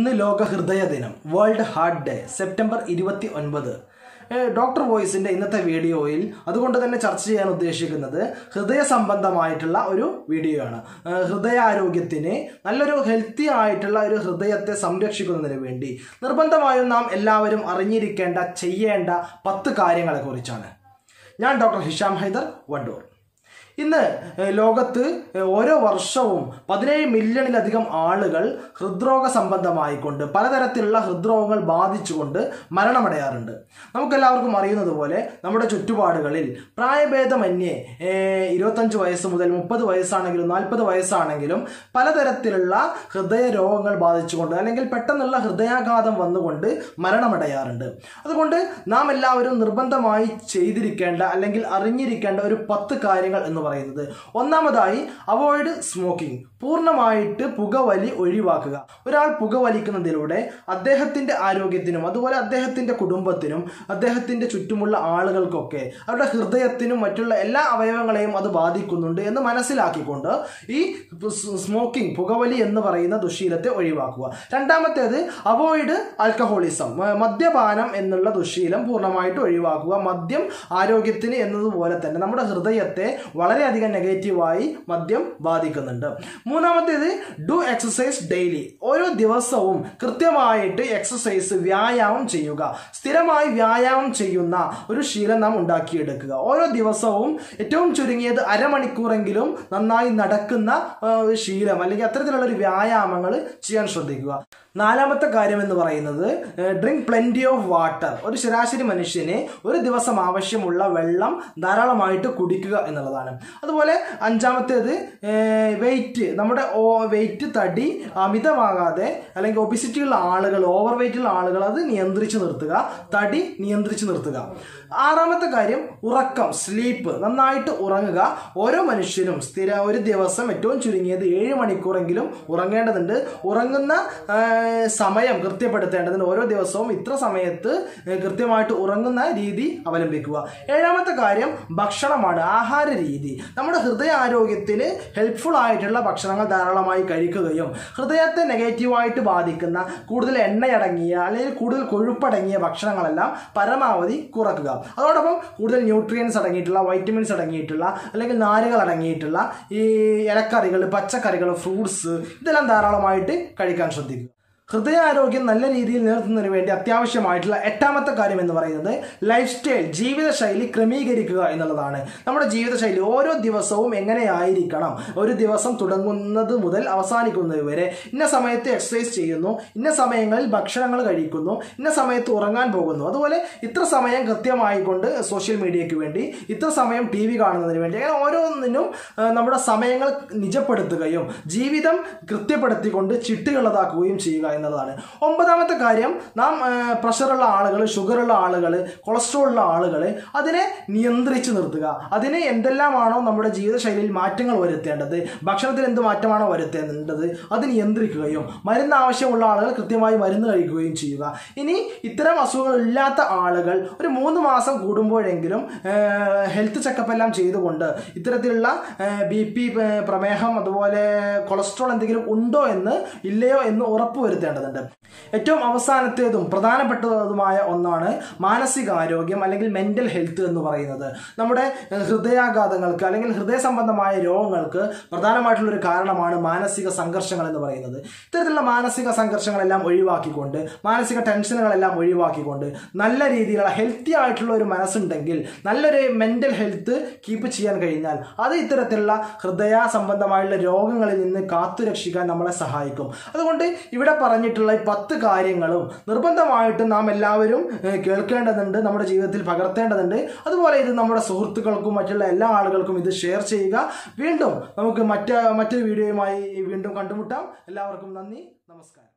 ഇന്ന് ലോക ഹൃദയ ദിനം വേൾഡ് ഹാർട്ട് ഡേ സെപ്റ്റംബർ ഇരുപത്തി ഒൻപത് ഡോക്ടർ വോയിസിന്റെ ഇന്നത്തെ വീഡിയോയിൽ അതുകൊണ്ട് തന്നെ ചർച്ച ചെയ്യാൻ ഉദ്ദേശിക്കുന്നത് ഹൃദയ സംബന്ധമായിട്ടുള്ള ഒരു വീഡിയോ ആണ് ഏഹ് ഹൃദയാരോഗ്യത്തിന് നല്ലൊരു ഹെൽത്തി ആയിട്ടുള്ള ഒരു ഹൃദയത്തെ സംരക്ഷിക്കുന്നതിന് വേണ്ടി നിർബന്ധമായും നാം എല്ലാവരും അറിഞ്ഞിരിക്കേണ്ട ചെയ്യേണ്ട പത്ത് കാര്യങ്ങളെ കുറിച്ചാണ് ഞാൻ ഡോക്ടർ ഹിഷാം ഹൈദർ വണ്ടൂർ ഇന്ന് ഏഹ്, ലോകത്ത് ഏഹ്, ഓരോ വർഷവും പതിനേഴ് മില്യണിലധികം ആളുകൾ ഹൃദ്രോഗ സംബന്ധമായിക്കൊണ്ട് പലതരത്തിലുള്ള ഹൃദ്രോഗങ്ങൾ ബാധിച്ചുകൊണ്ട് മരണമടയാറുണ്ട് നമുക്കെല്ലാവർക്കും അറിയുന്നത് പോലെ നമ്മുടെ ചുറ്റുപാടുകളിൽ പ്രായഭേദമന്യേ ഏഹ്, ഇരുപത്തഞ്ച് വയസ്സ് മുതൽ മുപ്പത് വയസ്സാണെങ്കിലും നാൽപ്പത് വയസ്സാണെങ്കിലും പലതരത്തിലുള്ള ഹൃദയ രോഗങ്ങൾ ബാധിച്ചുകൊണ്ട് അല്ലെങ്കിൽ പെട്ടെന്നുള്ള ഹൃദയാഘാതം വന്നുകൊണ്ട് മരണമടയാറുണ്ട് അതുകൊണ്ട് നാം എല്ലാവരും നിർബന്ധമായി ചെയ്തിരിക്കേണ്ട അല്ലെങ്കിൽ അറിഞ്ഞിരിക്കേണ്ട ഒരു പത്ത് കാര്യങ്ങൾ എന്ന് പറയുന്നത് ഒന്നാമതായി അവോയ്ഡ് സ്മോക്കിംഗ് പൂർണ്ണമായിട്ട് പുകവലി ഒഴിവാക്കുക ഒരാൾ പുകവലിക്കുന്നതിലൂടെ അദ്ദേഹത്തിന്റെ ആരോഗ്യത്തിനും അതുപോലെ അദ്ദേഹത്തിന്റെ കുടുംബത്തിനും അദ്ദേഹത്തിന്റെ ചുറ്റുമുള്ള ആളുകൾക്കൊക്കെ അവരുടെ ഹൃദയത്തിനും മറ്റുള്ള എല്ലാ അവയവങ്ങളെയും അത് ബാധിക്കുന്നുണ്ട് എന്ന് മനസ്സിലാക്കിക്കൊണ്ട് ഈ സ്മോക്കിംഗ് പുകവലി എന്ന് പറയുന്ന ദുശീലത്തെ ഒഴിവാക്കുക രണ്ടാമത്തേത് അവോയ്ഡ് ആൽക്കഹോളിസം മ- മദ്യപാനം എന്നുള്ള ദുശീലം പൂർണ്ണമായിട്ട് ഒഴിവാക്കുക മദ്യം ആരോഗ്യത്തിന് എന്നതുപോലെ തന്നെ നമ്മുടെ ഹൃദയത്തെ വളരെയധികം നെഗറ്റീവായി മദ്യം ബാധിക്കുന്നുണ്ട് മൂന്നാമത്തേത് ഡു എക്സസൈസ് ഡെയിലി ഓരോ ദിവസവും കൃത്യമായിട്ട് എക്സസൈസ് വ്യായാമം ചെയ്യുക സ്ഥിരമായി വ്യായാമം ചെയ്യുന്ന ഒരു ശീലം നാം ഉണ്ടാക്കിയെടുക്കുക ഓരോ ദിവസവും ഏറ്റവും ചുരുങ്ങിയത് അരമണിക്കൂറെങ്കിലും നന്നായി നടക്കുന്ന ആ, ഒരു ശീലം അല്ലെങ്കിൽ അത്തരത്തിലുള്ള ഒരു വ്യായാമങ്ങൾ ചെയ്യാൻ ശ്രദ്ധിക്കുക നാലാമത്തെ കാര്യം എന്ന് പറയുന്നത് ഡ്രിങ്ക് പ്ലെന്റി ഓഫ് വാട്ടർ ഒരു ശരാശരി മനുഷ്യന് ഒരു ദിവസം ആവശ്യമുള്ള വെള്ളം ധാരാളമായിട്ട് കുടിക്കുക എന്നുള്ളതാണ് അതുപോലെ അഞ്ചാമത്തേത് വെയിറ്റ് നമ്മുടെ വെയിറ്റ് തടി അമിതമാകാതെ അല്ലെങ്കിൽ ഒബിസിറ്റി ഉള്ള ആളുകൾ ഓവർ വെയിറ്റ് ഉള്ള ആളുകൾ അത് നിയന്ത്രിച്ച് നിർത്തുക തടി നിയന്ത്രിച്ച് നിർത്തുക ആറാമത്തെ കാര്യം ഉറക്കം സ്ലീപ്പ് നന്നായിട്ട് ഉറങ്ങുക ഓരോ മനുഷ്യനും സ്ഥിര ഒരു ദിവസം ഏറ്റവും ചുരുങ്ങിയത് ഏഴ് മണിക്കൂറെങ്കിലും ഉറങ്ങേണ്ടതുണ്ട് ഉറങ്ങുന്ന ആ, സമയം കൃത്യപ്പെടുത്തേണ്ടതുണ്ട് ഓരോ ദിവസവും ഇത്ര സമയത്ത് ഏ, കൃത്യമായിട്ട് ഉറങ്ങുന്ന രീതി അവലംബിക്കുക ഏഴാമത്തെ കാര്യം ഭക്ഷണമാണ് ആഹാര രീതി നമ്മുടെ ഹൃദയാരോഗ്യത്തിന് ഹെൽപ്ഫുൾ ആയിട്ടുള്ള ഭക്ഷണങ്ങൾ ധാരാളമായി കഴിക്കുകയും ഹൃദയത്തെ നെഗറ്റീവായിട്ട് ബാധിക്കുന്ന കൂടുതൽ എണ്ണയടങ്ങിയ അല്ലെങ്കിൽ കൂടുതൽ കൊഴുപ്പടങ്ങിയ ഭക്ഷണങ്ങളെല്ലാം പരമാവധി കുറക്കുക അതോടൊപ്പം കൂടുതൽ ന്യൂട്രിയൻസ് അടങ്ങിയിട്ടുള്ള വൈറ്റമിൻസ് അടങ്ങിയിട്ടുള്ള അല്ലെങ്കിൽ നാരുകൾ അടങ്ങിയിട്ടുള്ള ഈ ഇലക്കറികൾ പച്ചക്കറികൾ ഫ്രൂട്ട്സ് ഇതെല്ലാം ധാരാളമായിട്ട് കഴിക്കാൻ ശ്രദ്ധിക്കുക ഹൃദയാരോഗ്യം നല്ല രീതിയിൽ നിലനിർത്തുന്നതിന് വേണ്ടി അത്യാവശ്യമായിട്ടുള്ള എട്ടാമത്തെ കാര്യം എന്ന് പറയുന്നത് ലൈഫ് സ്റ്റൈൽ ജീവിതശൈലി ക്രമീകരിക്കുക എന്നുള്ളതാണ് നമ്മുടെ ജീവിതശൈലി ഓരോ ദിവസവും എങ്ങനെയായിരിക്കണം ഒരു ദിവസം തുടങ്ങുന്നത് മുതൽ അവസാനിക്കുന്നത് വരെ ഇന്ന സമയത്ത് എക്സസൈസ് ചെയ്യുന്നു ഇന്ന സമയങ്ങളിൽ ഭക്ഷണങ്ങൾ കഴിക്കുന്നു ഇന്ന സമയത്ത് ഉറങ്ങാൻ പോകുന്നു അതുപോലെ ഇത്ര സമയം കൃത്യമായി കൊണ്ട് സോഷ്യൽ മീഡിയയ്ക്ക് വേണ്ടി ഇത്ര സമയം ടി വി കാണുന്നതിന് വേണ്ടി അങ്ങനെ ഓരോന്നിനും ആ, നമ്മുടെ സമയങ്ങൾ നിജപ്പെടുത്തുകയും ജീവിതം കൃത്യപ്പെടുത്തിക്കൊണ്ട് ചിട്ടുകളതാക്കുകയും ചെയ്യുക എന്നുള്ളതാണ് ഒമ്പതാമത്തെ കാര്യം നാം ആ, പ്രഷറുള്ള ആളുകൾ ഷുഗറുള്ള ആളുകൾ കൊളസ്ട്രോൾ ഉള്ള ആളുകൾ അതിനെ നിയന്ത്രിച്ച് നിർത്തുക അതിന് എന്തെല്ലാമാണോ നമ്മുടെ ജീവിതശൈലിയിൽ മാറ്റങ്ങൾ വരുത്തേണ്ടത് ഭക്ഷണത്തിൽ എന്ത് മാറ്റമാണോ വരുത്തേണ്ടത് അത് നിയന്ത്രിക്കുകയും മരുന്ന് ആവശ്യമുള്ള ആളുകൾ കൃത്യമായി മരുന്ന് കഴിക്കുകയും ചെയ്യുക ഇനി ഇത്തരം അസുഖങ്ങൾ ഇല്ലാത്ത ആളുകൾ ഒരു മൂന്ന് മാസം കൂടുമ്പോഴെങ്കിലും ഹെൽത്ത് ചെക്കപ്പ് എല്ലാം ചെയ്തുകൊണ്ട് ഇത്തരത്തിലുള്ള ബി പി പ്രമേഹം അതുപോലെ കൊളസ്ട്രോൾ എന്തെങ്കിലും ഉണ്ടോ എന്ന് ഇല്ലയോ എന്ന് ഉറപ്പ് വരുത്തേണ്ടതുണ്ട് ഏറ്റവും അവസാനത്തേതും പ്രധാനപ്പെട്ടതുമായ ഒന്നാണ് മാനസികാരോഗ്യം അല്ലെങ്കിൽ മെന്റൽ ഹെൽത്ത് എന്ന് പറയുന്നത് നമ്മുടെ ഏഹ്, ഹൃദയാഘാതങ്ങൾക്ക് അല്ലെങ്കിൽ ഹൃദയ സംബന്ധമായ രോഗങ്ങൾക്ക് പ്രധാനമായിട്ടുള്ള ഒരു കാരണമാണ് മാനസിക സംഘർഷങ്ങൾ എന്ന് പറയുന്നത് ഇത്തരത്തിലുള്ള മാനസിക സംഘർഷങ്ങളെല്ലാം ഒഴിവാക്കിക്കൊണ്ട് മാനസിക ടെൻഷനുകളെല്ലാം ഒഴിവാക്കിക്കൊണ്ട് നല്ല രീതിയിലുള്ള ഹെൽത്തി ആയിട്ടുള്ള ഒരു മനസ്സുണ്ടെങ്കിൽ നല്ലൊരു മെന്റൽ ഹെൽത്ത് കീപ്പ് ചെയ്യാൻ കഴിഞ്ഞാൽ അത് ഇത്തരത്തിലുള്ള ഹൃദയ സംബന്ധമായുള്ള രോഗങ്ങളിൽ നിന്ന് കാത്തു രക്ഷിക്കാൻ നമ്മളെ സഹായിക്കും അതുകൊണ്ട് ഇവിടെ പറഞ്ഞിട്ടുള്ള ഈ പത്ത് കാര്യങ്ങളും നിർബന്ധമായിട്ടും നാം എല്ലാവരും ഏഹ്, കേൾക്കേണ്ടതുണ്ട് നമ്മുടെ ജീവിതത്തിൽ പകർത്തേണ്ടതുണ്ട് അതുപോലെ ഇത് നമ്മുടെ സുഹൃത്തുക്കൾക്കും മറ്റുള്ള എല്ലാ ആളുകൾക്കും ഇത് ഷെയർ ചെയ്യുക വീണ്ടും നമുക്ക് മറ്റ് മറ്റൊരു വീഡിയോയുമായി വീണ്ടും കണ്ടുമുട്ടാം എല്ലാവർക്കും നന്ദി നമസ്കാരം